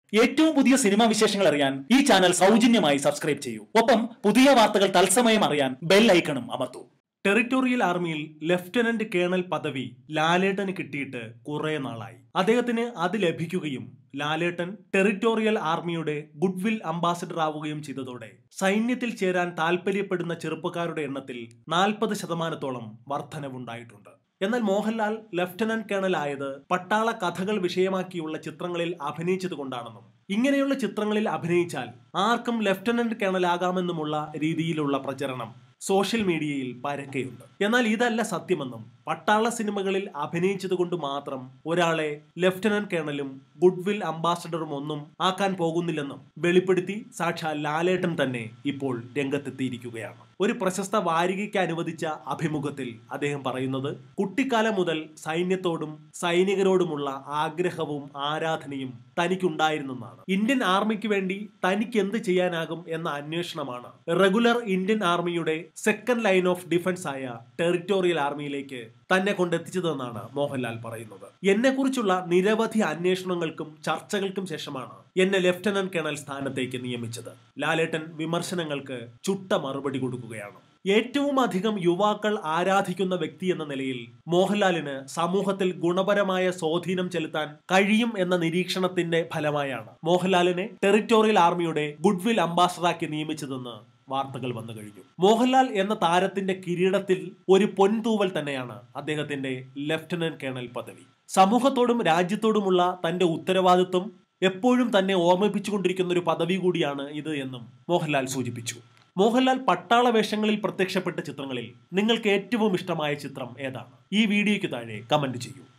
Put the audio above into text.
ഏറ്റവും പുതിയ സിനിമാ വിശേഷങ്ങൾ അറിയാൻ ഈ ചാനൽ സൗജന്യമായി സബ്സ്ക്രൈബ് ചെയ്യൂ ഒപ്പം പുതിയ വാർത്തകൾ തത്സമയം അറിയാൻ ബെൽ ഐക്കണും അമർത്തൂ ടെറിട്ടോറിയൽ ആർമിയിൽ ലഫ്റ്റനന്റ് കേണൽ പദവി ലാലേട്ടന് കിട്ടിയിട്ട് കുറെ നാളായി അദ്ദേഹത്തിന് അത് ലഭിക്കുകയും ലാലേട്ടൻ ടെറിട്ടോറിയൽ ആർമിയുടെ ഗുഡ്വിൽ അംബാസഡർ ആവുകയും ചെയ്തതോടെ സൈന്യത്തിൽ ചേരാൻ താൽപര്യപ്പെടുന്ന ചെറുപ്പക്കാരുടെ എണ്ണത്തിൽ നാൽപ്പത് ശതമാനത്തോളം വർധനവുണ്ടായിട്ടുണ്ട് എന്നാൽ മോഹൻലാൽ ലഫ്റ്റനന്റ് കേണൽ ആയത് പട്ടാള കഥകൾ വിഷയമാക്കിയുള്ള ചിത്രങ്ങളിൽ അഭിനയിച്ചതുകൊണ്ടാണെന്നും ഇങ്ങനെയുള്ള ചിത്രങ്ങളിൽ അഭിനയിച്ചാൽ ആർക്കും ലഫ്റ്റനന്റ് കേണൽ ആകാമെന്നുമുള്ള രീതിയിലുള്ള പ്രചരണം സോഷ്യൽ മീഡിയയിൽ പരക്കെയുണ്ട് എന്നാൽ ഇതല്ല സത്യമെന്നും പട്ടാള സിനിമകളിൽ അഭിനയിച്ചതുകൊണ്ട് മാത്രം ഒരാളെ ലഫ്റ്റനന്റ് കേണലും ഗുഡ്വിൽ അംബാസഡറും ഒന്നും ആക്കാൻ പോകുന്നില്ലെന്നും വെളിപ്പെടുത്തി സാക്ഷാൽ ലാലേട്ടൻ തന്നെ ഇപ്പോൾ രംഗത്തെത്തിയിരിക്കുകയാണ് ഒരു പ്രശസ്ത വാരികയ്ക്ക് അനുവദിച്ച അഭിമുഖത്തിൽ അദ്ദേഹം പറയുന്നത് കുട്ടിക്കാലം മുതൽ സൈന്യത്തോടും സൈനികരോടുമുള്ള ആഗ്രഹവും ആരാധനയും തനിക്കുണ്ടായിരുന്നെന്നാണ് ഇന്ത്യൻ ആർമിക്ക് വേണ്ടി തനിക്ക് എന്ത് ചെയ്യാനാകും എന്ന അന്വേഷണമാണ് റെഗുലർ ഇന്ത്യൻ ആർമിയുടെ സെക്കൻഡ് ലൈൻ ഓഫ് ഡിഫൻസ് ആയ ടെറിറ്റോറിയൽ ആർമിയിലേക്ക് തന്നെ കൊണ്ടെത്തിച്ചതെന്നാണ് മോഹൻലാൽ പറയുന്നത് എന്നെക്കുറിച്ചുള്ള നിരവധി അന്വേഷണങ്ങൾക്കും ചർച്ചകൾക്കും ശേഷമാണ് എന്നെ ലഫ്റ്റനന്റ് കേണൽ സ്ഥാനത്തേക്ക് നിയമിച്ചത് ലാലേട്ടൻ വിമർശനങ്ങൾക്ക് ചുട്ട മറുപടി കൊടുക്കുകയാണ് ഏറ്റവും അധികം യുവാക്കൾ ആരാധിക്കുന്ന വ്യക്തി എന്ന നിലയിൽ മോഹൻലാലിന് സമൂഹത്തിൽ ഗുണപരമായ സ്വാധീനം ചെലുത്താൻ കഴിയും എന്ന നിരീക്ഷണത്തിന്റെ ഫലമായാണ് മോഹൻലാലിനെ ടെറിറ്റോറിയൽ ആർമിയുടെ ഗുഡ്വിൽ അംബാസഡറാക്കി നിയമിച്ചതെന്ന് വാർത്തകൾ വന്നു കഴിഞ്ഞു മോഹൻലാൽ എന്ന താരത്തിന്റെ കിരീടത്തിൽ ഒരു പൊൻതൂവൽ തന്നെയാണ് അദ്ദേഹത്തിന്റെ ലഫ്റ്റനന്റ് കേണൽ പദവി സമൂഹത്തോടും രാജ്യത്തോടുമുള്ള തന്റെ ഉത്തരവാദിത്വം എപ്പോഴും തന്നെ ഓർമ്മിപ്പിച്ചുകൊണ്ടിരിക്കുന്ന ഒരു പദവി കൂടിയാണ് ഇത് എന്നും മോഹൻലാൽ സൂചിപ്പിച്ചു മോഹൻലാൽ പട്ടാള വേഷങ്ങളിൽ പ്രത്യക്ഷപ്പെട്ട ചിത്രങ്ങളിൽ നിങ്ങൾക്ക് ഏറ്റവും ഇഷ്ടമായ ചിത്രം ഏതാണ് ഈ വീഡിയോയ്ക്ക് താഴെ കമന്റ് ചെയ്യൂ